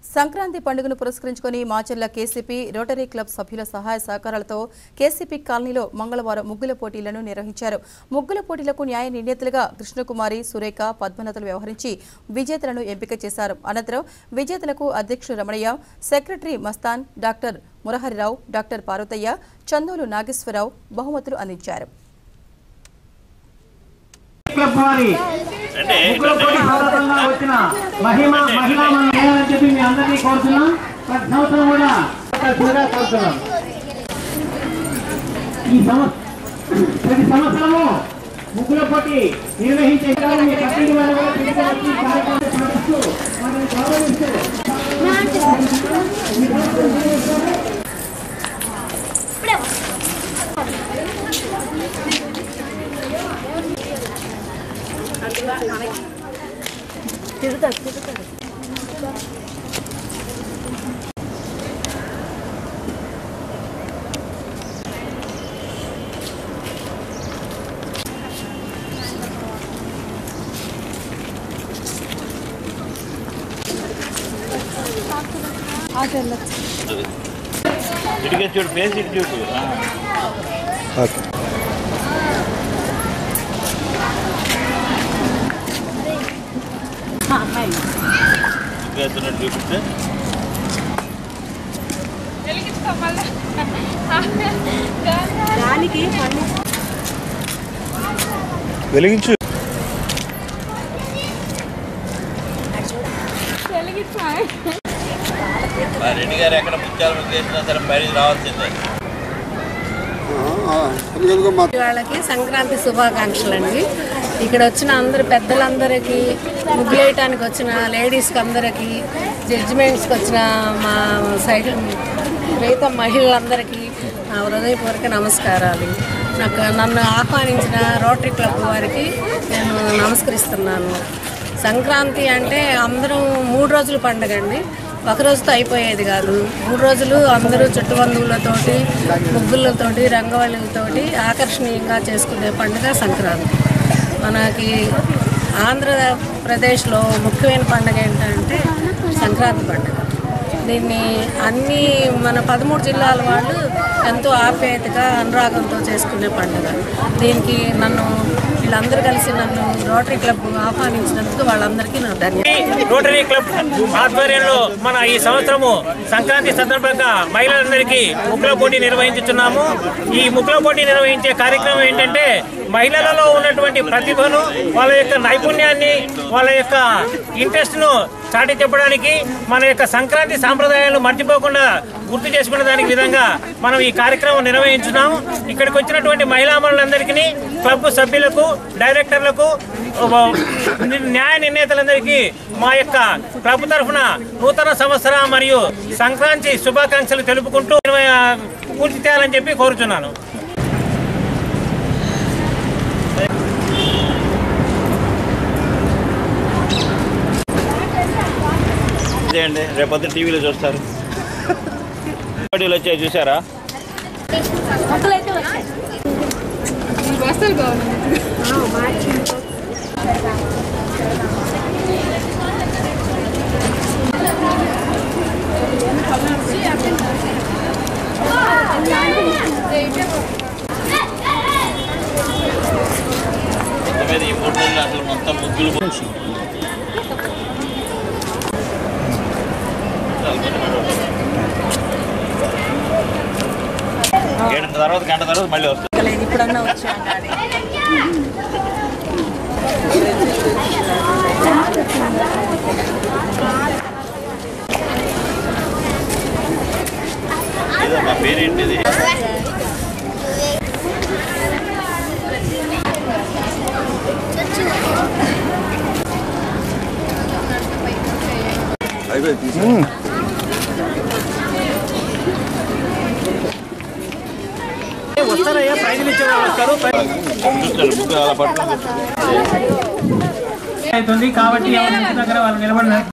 సంక్రాంతి పండుగను పురస్కరించుకుని Macherla KCP rotary club సభ్యుల సహాయ సహకారాలతో కేసీపీ కాలనీలో మంగళవారం ముగ్గుల పోటీలను నిర్వహించారు ముగ్గుల పోటీలకు న్యాయ నిర్ణేతలుగా కృష్ణకుమారి సురేఖ పద్మనాథులు వ్యవహరించి విజేతలను ఎంపిక చేశారు అనంతరం విజేతలకు అధ్యక్షుడు Ramanaiah secretary Mastan doctor Murahari Rao doctor Parvathaiah Chandolu Nageswara Rao బహుమతులు అందించారు క్లబ్ వారి ముగ్గురు పోటీ సందర్భంగా వచ్చిన మహిమ మహిళా మండలి చెప్పి మీ అందరినీ కోరుతున్నాం ప్రతి సంవత్సరం కూడా కలిసిగా కోరుతున్నాం ఈ సంవత్సరం ప్రతి సంవత్సరము ముగ్గుల పోటీ నిర్వహించే విధానం మీ కమిటీ వారు కూడా తీసుకువచ్చి కార్యక్రమాన్ని నడుపుతూ వారిని గౌరవిస్తూ ఇటుకే చూడు ఫేస్ ఇటు చూడు ఆ. ఇంకా ఎత్తున్నట్టు చూపిస్తే వెలిగించు మా రెడ్డి గారు ఎక్కడ ముత్యాలు ముగ్గేసినా సరే బయటికి రావాల్సిందే వాళ్ళకి సంక్రాంతి శుభాకాంక్షలు అండి ఇక్కడ వచ్చిన అందరు పెద్దలందరికీ ముగ్గులేయటానికి వచ్చిన లేడీస్కి అందరికీ జడ్జిమెంట్స్కి వచ్చిన మా సైడ్ మిగతా మహిళలందరికీ నా హృదయపూర్వక నమస్కారాలు నాకు నన్ను ఆహ్వానించిన రోటరీ క్లబ్ వారికి నేను నమస్కరిస్తున్నాను సంక్రాంతి అంటే అందరం మూడు రోజుల పండుగ అండి ఒక రోజుతో అయిపోయేది కాదు మూడు రోజులు అందరూ చుట్టుబంధువులతోటి ముగ్గులతోటి రంగవల్లితోటి ఆకర్షణీయంగా చేసుకునే పండుగ సంక్రాంతి మనకి ఆంధ్రప్రదేశ్లో ముఖ్యమైన పండుగ ఏంటంటే సంక్రాంతి పండుగ దీన్ని అన్ని మన పదమూడు జిల్లాల వాళ్ళు ఎంతో ఆప్యాయతగా అనురాగంతో చేసుకునే పండుగ దీనికి నన్ను వీళ్ళందరూ కలిసి నన్ను రోటరీ క్లబ్ ఆహ్వానించినందుకు వాళ్ళందరికీ నా ధన్యవాదాలు రోటరీ క్లబ్ ఆధ్వర్యంలో మన ఈ సంవత్సరము సంక్రాంతి సందర్భంగా మహిళలందరికీ ముగ్గుల పోటీ నిర్వహించుతున్నాము ఈ ముగ్గుల పోటీ నిర్వహించే కార్యక్రమం ఏంటంటే మహిళలలో ఉన్నటువంటి ప్రతిభను వాళ్ళ యొక్క నైపుణ్యాన్ని వాళ్ళ యొక్క ఇంట్రెస్ట్ను చాటి చెప్పడానికి మన యొక్క సంక్రాంతి సాంప్రదాయాలను మర్చిపోకుండా గుర్తు చేసుకునే దానికి విధంగా మనం ఈ కార్యక్రమం నిర్వహించున్నాము ఇక్కడికి వచ్చినటువంటి మహిళామణులందరికీ క్లబ్ సభ్యులకు డైరెక్టర్లకు న్యాయ నిర్ణేతలందరికీ మా యొక్క క్లబ్ తరఫున నూతన సంవత్సర మరియు సంక్రాంతి శుభాకాంక్షలు తెలుపుకుంటూ ఆ, పూర్తి చేయాలని చెప్పి కోరుచున్నాను ఇదే అండి రేపొద్దు టీవీలో చూస్తారు పోటీలు వచ్చాయి చూసారా మొత్తం మీద ఈ మూడు రోజులు అసలు మొత్తం ముగ్గులు గంట తర్వాత గంట తర్వాత మళ్ళీ వస్తుంది లేదు ఇప్పుడన్నా వచ్చాం కానీ ఏదో మా పేరేంటిది వస్తారయ్యా ప్రైజులు ఇచ్చే వాళ్ళు వస్తారు చూస్తారు ముగ్గురు అలా పట్టుకుంటారు అవుతుంది కాబట్టి ఎవరి దగ్గర వాళ్ళు నిలబడినారు